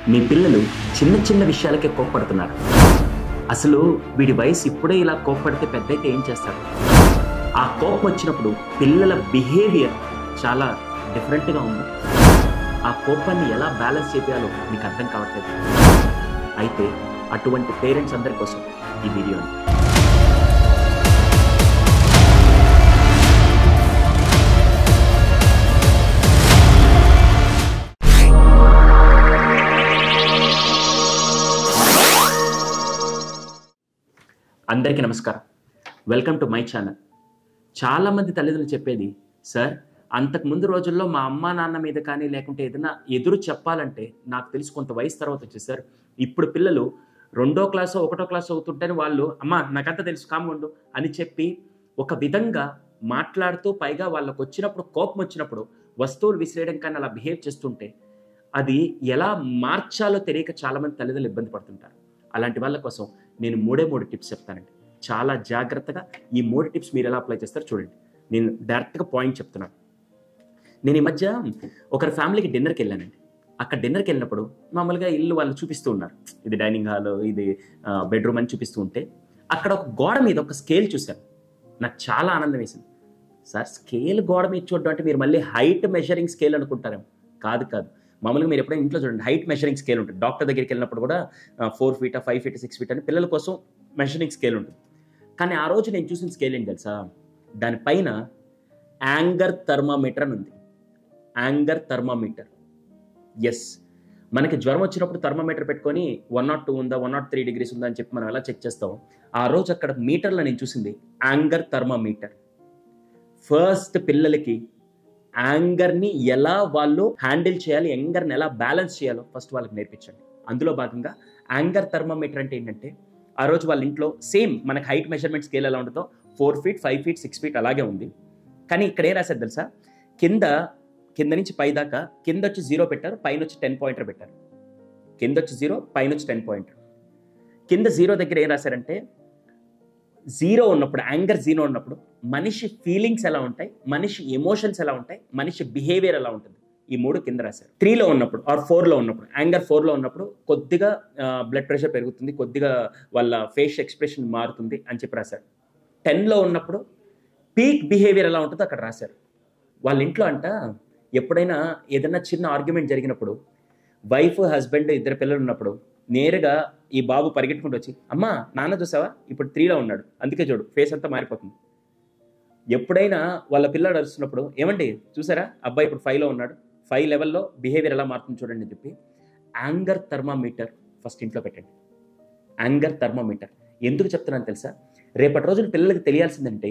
మీ పిల్లలు చిన్న చిన్న విషయాలకే కోప్పడుతున్నారు అసలు వీడి వయసు ఇప్పుడే ఇలా కోప్పడితే పెద్దయితే ఏం చేస్తారు ఆ కోపం వచ్చినప్పుడు పిల్లల బిహేవియర్ చాలా డిఫరెంట్గా ఉంది ఆ కోపాన్ని ఎలా బ్యాలెన్స్ చేయాలో మీకు అర్థం కావట్లేదు అయితే అటువంటి పేరెంట్స్ అందరి కోసం ఈ వీడియోని అందరికీ నమస్కారం వెల్కమ్ టు మై ఛానల్ చాలామంది తల్లిదండ్రులు చెప్పేది సార్ అంతకు ముందు రోజుల్లో మా అమ్మా నాన్న మీద కానీ లేకుంటే ఏదైనా ఎదురు చెప్పాలంటే నాకు తెలిసి కొంత వయసు తర్వాత వచ్చేది సార్ ఇప్పుడు పిల్లలు రెండో క్లాసు ఒకటో క్లాసు అవుతుంటేనే వాళ్ళు అమ్మా నాకంతా తెలుసు కామ్గుండు అని చెప్పి ఒక విధంగా మాట్లాడుతూ పైగా వాళ్ళకు వచ్చినప్పుడు కోపం వచ్చినప్పుడు వస్తువులు విసిరేయడం కానీ అలా బిహేవ్ చేస్తుంటే అది ఎలా మార్చాలో తెలియక చాలామంది తల్లిదండ్రులు ఇబ్బంది పడుతుంటారు అలాంటి వాళ్ళ కోసం నేను మూడే మూడు టిప్స్ చెప్తానండి చాలా జాగ్రత్తగా ఈ మూడు టిప్స్ మీరు ఎలా అప్లై చేస్తారో చూడండి నేను డైరెక్ట్గా పాయింట్ చెప్తున్నాను నేను ఈ మధ్య ఒకరి ఫ్యామిలీకి డిన్నర్కి వెళ్ళానండి అక్కడ డిన్నర్కి వెళ్ళినప్పుడు మామూలుగా ఇల్లు వాళ్ళు చూపిస్తూ ఉన్నారు ఇది డైనింగ్ హాల్ ఇది బెడ్రూమ్ అని చూపిస్తూ ఉంటే అక్కడ ఒక గోడ మీద ఒక స్కేల్ చూశాను నాకు చాలా ఆనందం వేసింది సార్ స్కేల్ గోడ మీద చూడడం అంటే మీరు మళ్ళీ హైట్ మెజరింగ్ స్కేల్ అనుకుంటారేమో కాదు కాదు మామూలుగా మీరు ఎప్పుడైనా ఇంట్లో చూడండి హైట్ మెజరింగ్ స్కేల్ ఉంటుంది డాక్టర్ దగ్గరికి వెళ్ళినప్పుడు కూడా four feet five feet six feet అని పిల్లల కోసం మెజరింగ్ స్కేల్ ఉంటుంది కానీ ఆ రోజు నేను చూసిన స్కేల్ ఏంటి తెలుసా దానిపైన యాంగర్ థర్మామీటర్ అని ఉంది యాంగర్ థర్మామీటర్ ఎస్ మనకి జ్వరం వచ్చినప్పుడు థర్మామీటర్ పెట్టుకొని వన్ నాట్ టూ ఉందా వన్ నాట్ త్రీ డిగ్రీస్ ఉందా అని చెప్పి మనం ఎలా చెక్ చేస్తాం ఆ రోజు అక్కడ మీటర్లో నేను చూసింది యాంగర్ థర్మామీటర్ ఫస్ట్ పిల్లలకి యాంగర్ని ఎలా వాళ్ళు హ్యాండిల్ చేయాలి యాంగర్ని ఎలా బ్యాలెన్స్ చేయాలో ఫస్ట్ వాళ్ళకి నేర్పించండి అందులో భాగంగా యాంగర్ థర్మామీటర్ అంటే ఏంటంటే ఆ రోజు వాళ్ళ ఇంట్లో సేమ్ మనకి హైట్ మెజర్మెంట్ స్కేల్ ఎలా ఉంటుందో four feet five feet six feet అలాగే ఉంది కానీ ఇక్కడ ఏం రాశారు తెలుసా కింద కింద నుంచి పై దాకా కింద వచ్చి జీరో పెట్టారు పైన వచ్చి టెన్ పాయింటర్ పెట్టారు కింద వచ్చి జీరో పైన వచ్చి టెన్ పాయింటర్ కింద జీరో దగ్గర ఏం రాశారంటే జీరో ఉన్నప్పుడు యాంగర్ జీరో ఉన్నప్పుడు మనిషి ఫీలింగ్స్ ఎలా ఉంటాయి మనిషి ఎమోషన్స్ ఎలా ఉంటాయి మనిషి బిహేవియర్ ఎలా ఉంటుంది ఈ మూడు కింద రాశారు త్రీలో ఉన్నప్పుడు ఆర్ ఫోర్లో ఉన్నప్పుడు యాంగర్ ఫోర్లో ఉన్నప్పుడు కొద్దిగా బ్లడ్ ప్రెషర్ పెరుగుతుంది కొద్దిగా వాళ్ళ ఫేస్ ఎక్స్ప్రెషన్ మారుతుంది అని చెప్పి రాశారు టెన్లో ఉన్నప్పుడు పీక్ బిహేవియర్ ఎలా ఉంటుందో అక్కడ రాశారు వాళ్ళ ఇంట్లో అంట ఎప్పుడైనా ఏదైనా చిన్న ఆర్గ్యుమెంట్ జరిగినప్పుడు వైఫ్ హస్బెండ్ ఇద్దరు పిల్లలు ఉన్నప్పుడు నేరుగా ఈ బాబు పరిగెట్టుకుంటూ వచ్చి అమ్మా నాన్న చూసావా ఇప్పుడు త్రీలో ఉన్నాడు అందుకే చూడు ఫేస్ అంతా మారిపోతుంది ఎప్పుడైనా వాళ్ళ పిల్లడు అరుస్తున్నప్పుడు ఏమండి చూసారా అబ్బాయి ఇప్పుడు ఫైవ్లో ఉన్నాడు ఫైవ్ లెవెల్లో బిహేవియర్ ఎలా మారుతుంది చూడండి అని చెప్పి యాంగర్ థర్మామీటర్ ఫస్ట్ ఇంట్లో పెట్టండి యాంగర్ థర్మామీటర్ ఎందుకు చెప్తున్నాను తెలుసా రేపటి రోజున పిల్లలకి తెలియాల్సిందంటే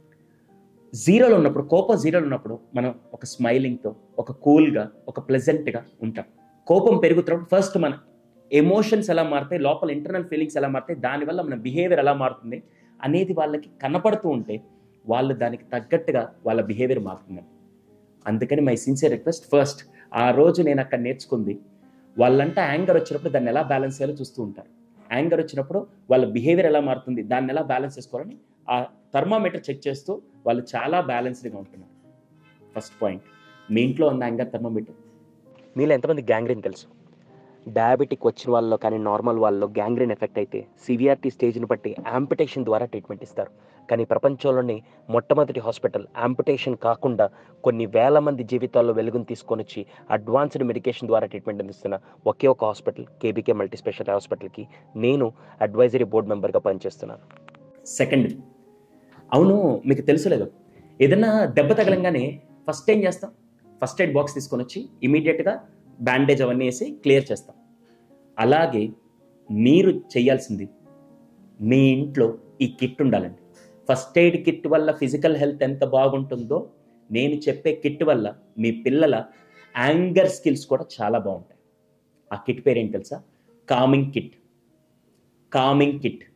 జీరోలో ఉన్నప్పుడు కోపం జీరోలో ఉన్నప్పుడు మనం ఒక స్మైలింగ్తో ఒక కూల్గా ఒక ప్లెజెంట్గా ఉంటాం కోపం పెరుగుతున్నప్పుడు ఫస్ట్ మన ఎమోషన్స్ ఎలా మారుతాయి లోపల ఇంటర్నల్ ఫీలింగ్స్ ఎలా మారుతాయి దానివల్ల మన బిహేవియర్ ఎలా మారుతుంది అనేది వాళ్ళకి కనపడుతూ ఉంటే వాళ్ళు దానికి తగ్గట్టుగా వాళ్ళ బిహేవియర్ మారుతుంది అందుకని మై సిన్సియర్ రిక్వెస్ట్ ఫస్ట్ ఆ రోజు నేను అక్కడ నేర్చుకుంది వాళ్ళంటే యాంగర్ వచ్చినప్పుడు దాన్ని ఎలా బ్యాలెన్స్ చేయాలో చూస్తూ ఉంటారు యాంగర్ వచ్చినప్పుడు వాళ్ళ బిహేవియర్ ఎలా మారుతుంది దాన్ని ఎలా బ్యాలెన్స్ చేసుకోవాలని ఆ థర్మామీటర్ చెక్ చేస్తూ వాళ్ళు చాలా బ్యాలెన్స్డ్గా ఉంటున్నారు ఫస్ట్ పాయింట్ మీ ఇంట్లో ఉన్న యాంగర్ థర్మామీటర్ మీలో ఎంతమంది గ్యాంగ్రీన్ తెలుసు డయాబెటిక్ వచ్చిన వాళ్ళలో కానీ నార్మల్ వాళ్ళలో గ్యాంగ్రీన్ ఎఫెక్ట్ అయితే సివిఆర్టీ స్టేజ్ని బట్టి యాంపిటేషన్ ద్వారా ట్రీట్మెంట్ ఇస్తారు కానీ ప్రపంచంలోని మొట్టమొదటి హాస్పిటల్ యాంపిటేషన్ కాకుండా కొన్ని వేల మంది జీవితాల్లో వెలుగును తీసుకొని వచ్చి అడ్వాన్స్డ్ మెడికేషన్ ద్వారా ట్రీట్మెంట్ అందిస్తున్న ఒకే ఒక హాస్పిటల్ కేబీకే మల్టీ స్పెషాలిటీ హాస్పిటల్కి నేను అడ్వైజరీ బోర్డు మెంబర్గా పనిచేస్తున్నాను సెకండ్ అవును మీకు తెలుసులేదు ఏదైనా దెబ్బ తగలంగానే ఫస్ట్ ఏం చేస్తాం ఫస్ట్ ఎయిడ్ బాక్స్ తీసుకొని వచ్చి ఇమీడియట్గా బ్యాండేజ్ అవన్నీ వేసి క్లియర్ చేస్తాం అలాగే మీరు చేయాల్సింది మీ ఇంట్లో ఈ కిట్ ఉండాలండి ఫస్ట్ ఎయిడ్ కిట్ వల్ల ఫిజికల్ హెల్త్ ఎంత బాగుంటుందో నేను చెప్పే కిట్ వల్ల మీ పిల్లల యాంగర్ స్కిల్స్ కూడా చాలా బాగుంటాయి ఆ కిట్ పేరేంటి తెలుసా coming kit coming kit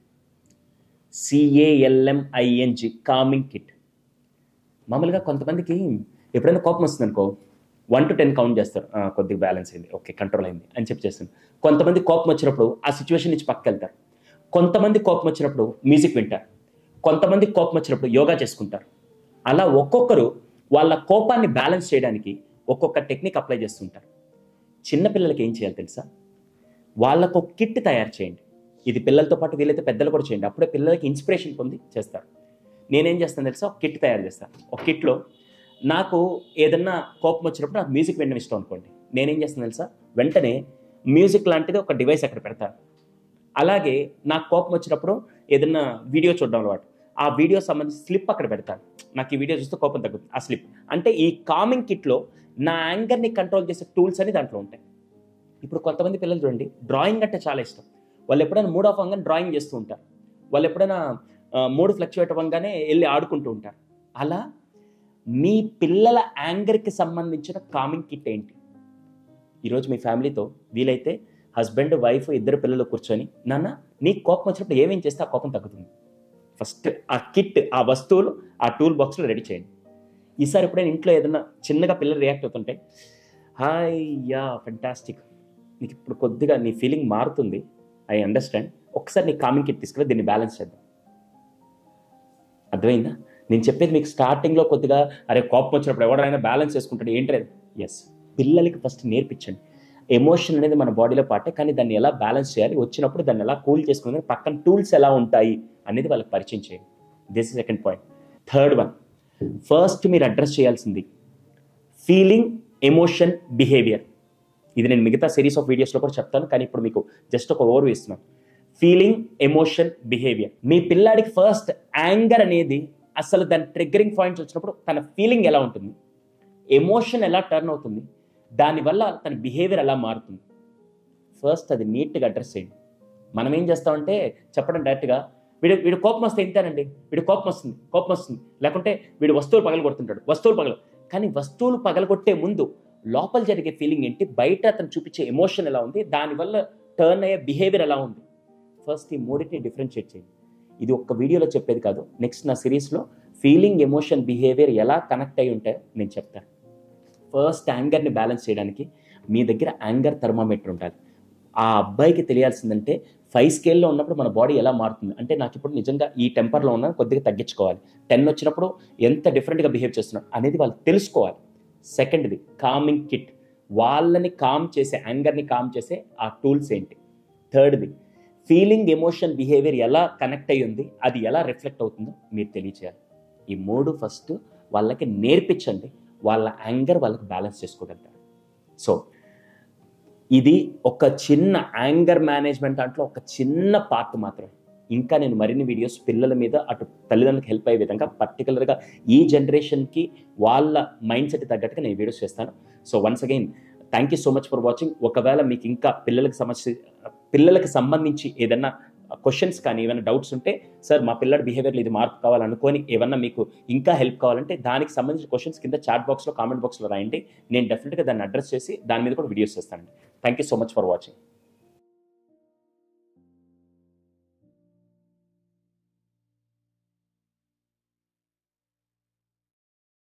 సిఏఎల్ఎంఐఎన్జి coming kit మామూలుగా కొంతమందికి ఎప్పుడైనా కోపం వస్తుంది అనుకో వన్ టు టెన్ కౌంట్ చేస్తారు "ఆ, కొద్దిగా బ్యాలెన్స్ అయింది ఓకే కంట్రోల్ అయింది అని చెప్పి చేస్తుంది కొంతమంది కోపం వచ్చినప్పుడు ఆ సిచ్యువేషన్ నుంచి పక్కకి వెళ్తారు కొంతమంది కోపం వచ్చినప్పుడు మ్యూజిక్ వింటారు కొంతమంది కోపం వచ్చినప్పుడు యోగా చేసుకుంటారు అలా ఒక్కొక్కరు వాళ్ళ కోపాన్ని బ్యాలెన్స్ చేయడానికి ఒక్కొక్క టెక్నిక్ అప్లై చేస్తుంటారు చిన్నపిల్లలకి ఏం చేయాలి తెలుసా వాళ్ళకు ఒక కిట్ తయారు చేయండి ఇది పిల్లలతో పాటు వీలైతే పెద్దలు కూడా చేయండి అప్పుడే పిల్లలకి ఇన్స్పిరేషన్ పొంది చేస్తారు నేనేం చేస్తాను తెలుసా ఒక కిట్ తయారు చేస్తాను ఒక కిట్లో నాకు ఏదన్నా కోపం వచ్చినప్పుడు నాకు మ్యూజిక్ వినడం ఇష్టం అనుకోండి నేనేం చేస్తాను తెలుసా వెంటనే మ్యూజిక్ లాంటిది ఒక డివైస్ అక్కడ పెడతాను అలాగే నాకు కోపం వచ్చినప్పుడు ఏదన్నా వీడియో చూడడం అలవాటు ఆ వీడియో సంబంధించి స్లిప్ అక్కడ పెడతాను నాకు ఈ వీడియో చూస్తే కోపం తగ్గుతుంది ఆ స్లిప్ అంటే ఈ కామింగ్ కిట్లో నా యాంగర్ని కంట్రోల్ చేసే టూల్స్ అని దాంట్లో ఉంటాయి ఇప్పుడు కొంతమంది పిల్లలు చూడండి డ్రాయింగ్ అంటే చాలా ఇష్టం వాళ్ళు ఎప్పుడైనా మూడ్ ఆఫ్ అవ్వగానే డ్రాయింగ్ చేస్తూ ఉంటారు వాళ్ళు ఎప్పుడైనా మూడ్ ఫ్లక్చువేట్ అవ్వగానే వెళ్ళి ఆడుకుంటూ ఉంటారు అలా మీ పిల్లల యాంగర్కి సంబంధించిన కామింగ్ కిట్ ఏంటి ఈరోజు మీ ఫ్యామిలీతో వీలైతే హస్బెండ్ వైఫ్ ఇద్దరు పిల్లలు కూర్చొని నాన్న నీకు కోపం వచ్చినప్పుడు ఏమేం చేస్తే ఆ కోపం తగ్గుతుంది ఫస్ట్ ఆ కిట్ ఆ వస్తువులు ఆ టూల్ బాక్స్లో రెడీ చేయండి ఈసారి ఎప్పుడైనా ఇంట్లో ఏదైనా చిన్నగా పిల్లలు రియాక్ట్ అవుతుంటే హాయ్ యా ఫెంటాస్టిక్ నీకు ఇప్పుడు కొద్దిగా నీ ఫీలింగ్ మారుతుంది ఐ అండర్స్టాండ్ ఒకసారి నీ కామింగ్ కిట్ తీసుకుని దీన్ని బ్యాలెన్స్ చేద్దాం అర్థమైందా నేను చెప్పేది మీకు స్టార్టింగ్లో కొద్దిగా అరే కోపం వచ్చినప్పుడు ఎవరైనా బ్యాలెన్స్ చేసుకుంటాడు ఏంటి ఎస్ పిల్లలకి ఫస్ట్ నేర్పించండి ఎమోషన్ అనేది మన బాడీలో పాటే కానీ దాన్ని ఎలా బ్యాలెన్స్ చేయాలి వచ్చినప్పుడు దాన్ని ఎలా కూల్ చేసుకుని పక్కన టూల్స్ ఎలా ఉంటాయి అనేది వాళ్ళకి పరిచయం చేయండి this is second point third one first మీరు అడ్రస్ చేయాల్సింది ఫీలింగ్ ఎమోషన్ బిహేవియర్ ఇది నేను మిగతా సిరీస్ ఆఫ్ వీడియోస్లో కూడా చెప్తాను కానీ ఇప్పుడు మీకు జస్ట్ ఒక ఓవర్ ఇస్తున్నాను ఫీలింగ్ ఎమోషన్ బిహేవియర్ మీ పిల్లాడికి ఫస్ట్ యాంగర్ అనేది అసలు దాని ట్రిగ్గరింగ్ పాయింట్స్ వచ్చినప్పుడు తన ఫీలింగ్ ఎలా ఉంటుంది ఎమోషన్ ఎలా టర్న్ అవుతుంది దానివల్ల తన బిహేవియర్ ఎలా మారుతుంది ఫస్ట్ అది నీట్గా అడ్రస్ చేయండి మనం ఏం చేస్తామంటే చెప్పడం డైరెక్ట్గా వీడు వీడు కోపం వస్తే ఇంతేనండి వీడు కోపం వస్తుంది కోపం వస్తుంది లేకుంటే వీడు వస్తువులు పగల కొడుతుంటాడు వస్తువులు పగల కానీ వస్తువులు పగలగొట్టే ముందు లోపల జరిగే ఫీలింగ్ ఏంటి బయట అతను చూపించే ఎమోషన్ ఎలా ఉంది దానివల్ల టర్న్ అయ్యే బిహేవియర్ ఎలా ఉంది ఫస్ట్ ఈ మూడింటిని డిఫరెన్షియేట్ చేయండి ఇది ఒక్క వీడియోలో చెప్పేది కాదు నెక్స్ట్ నా సిరీస్లో ఫీలింగ్ ఎమోషన్ బిహేవియర్ ఎలా కనెక్ట్ అయి ఉంటాయో నేను చెప్తాను ఫస్ట్ యాంగర్ని బ్యాలెన్స్ చేయడానికి మీ దగ్గర యాంగర్ థర్మామీటర్ ఉండాలి ఆ అబ్బాయికి తెలియాల్సిందంటే ఫైవ్ స్కేల్లో ఉన్నప్పుడు మన బాడీ ఎలా మారుతుంది అంటే నాకు ఇప్పుడు నిజంగా ఈ టెంపర్లో ఉన్న కొద్దిగా తగ్గించుకోవాలి టెన్ వచ్చినప్పుడు ఎంత డిఫరెంట్గా బిహేవ్ చేస్తున్నాడు అనేది వాళ్ళు తెలుసుకోవాలి సెకండ్ది కామింగ్ కిట్ వాళ్ళని కామ్ చేసే యాంగర్ని కామ్ చేసే ఆ టూల్స్ ఏంటి థర్డ్ది ఫీలింగ్ ఎమోషన్ బిహేవియర్ ఎలా కనెక్ట్ అయ్యి ఉంది అది ఎలా రిఫ్లెక్ట్ అవుతుందో మీరు తెలియచేయాలి ఈ మూడు ఫస్ట్ వాళ్ళకి నేర్పించండి వాళ్ళ యాంగర్ వాళ్ళకి బ్యాలెన్స్ చేసుకోగలుగుతారు సో ఇది ఒక చిన్న యాంగర్ మేనేజ్మెంట్ దాంట్లో ఒక చిన్న పార్ట్ మాత్రమే ఇంకా నేను మరిన్ని వీడియోస్ పిల్లల మీద అటు తల్లిదండ్రులకు హెల్ప్ అయ్యే విధంగా పర్టికులర్గా ఈ జనరేషన్కి వాళ్ళ మైండ్ సెట్ తగ్గట్టుగా నేను వీడియోస్ చేస్తాను so once again thank you so much for watching ఒకవేళ మీకు ఇంకా పిల్లలకి సమస్య పిల్లలకి సంబంధించి ఏదన్నా క్వశ్చన్స్ కానీ ఏమైనా డౌట్స్ ఉంటే సార్ మా పిల్లడి బిహేవియర్లో ఇది మార్పు కావాలనుకొని ఏమన్నా మీకు ఇంకా హెల్ప్ కావాలంటే దానికి సంబంధించిన క్వశ్చన్స్ కింద చాట్ బాక్స్లో కామెంట్ బాక్స్లో రాయండి నేను డెఫినెట్గా దాన్ని అడ్రస్ చేసి దాని మీద కూడా వీడియోస్ చేస్తానండి thank you so much for watching